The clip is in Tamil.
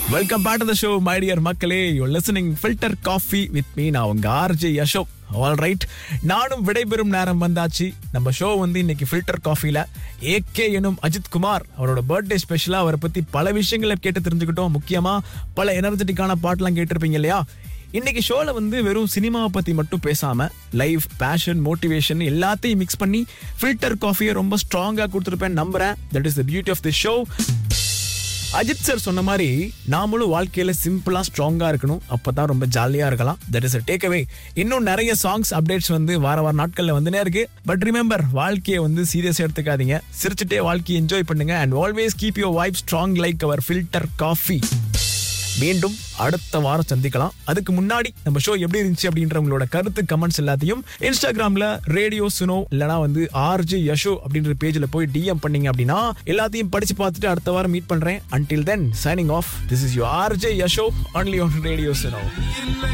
welcome back to the show my dear மக்களே you listening filter coffee with me நான் உங்க ஆர்ஜே யஷோக் ஆல் ரைட் நானும் விடைபெறும் நேரம் வந்தாச்சு நம்ம ஷோ வந்து இன்னைக்கு ஃபில்டர் காஃபில ஏகே எனும் அஜித் குமார் அவரோட பர்த்டே ஸ்பெஷலா அவரை பத்தி பல விஷயங்களை கேட்டு தெரிஞ்சுக்கிட்டோம் முக்கியமா பல எனர்ஜெட்டிக்கான பாட்டெல்லாம் கேட்டிருப்பீங்க இல்லையா இன்னைக்கு ஷோல வந்து வெறும் சினிமாவை பத்தி மட்டும் பேசாம லைஃப் பேஷன் மோட்டிவேஷன் எல்லாத்தையும் மிக்ஸ் பண்ணி ஃபில்டர் காஃபியை ரொம்ப ஸ்ட்ராங்கா கொடுத்துருப்பேன் நம்புறேன் that is the beauty of the show Ajith sir சொன்ன மாதிரி நாமளும் வாழ்க்கையில சிம்பிளா ஸ்ட்ராங்கா இருக்கணும் அப்பதான் ரொம்ப ஜாலியா இருக்கலாம் தட் இஸ் டேக் அவே இன்னும் நிறைய சாங்ஸ் அப்டேட்ஸ் வந்து வார வார நாட்கள்ல வந்துனே இருக்கு பட் ரிமெம்பர் வாழ்க்கையை வந்து சீரியஸ் எடுத்துக்காதீங்க சிரிச்சுட்டே வாழ்க்கையை என்ஜாய் பண்ணுங்க and always keep your vibe strong like our filter coffee மீண்டும் அடுத்த வாரம் சந்திக்கலாம் அதுக்கு முன்னாடி நம்ம ஷோ எப்படி இருந்துச்சு அப்படின்ற உங்களோட கருத்து கமெண்ட்ஸ் எல்லாத்தையும் இன்ஸ்டாகிராம்ல ரேடியோ சுனோ இல்லனா வந்து ஆர்ஜி யஷோ அப்படின்ற பேஜ்ல போய் டிஎம் பண்ணீங்க அப்படின்னா எல்லாத்தையும் படிச்சு பார்த்துட்டு அடுத்த வாரம் மீட் பண்றேன் until then signing off this is you RJ Yasho only on radio சுனோ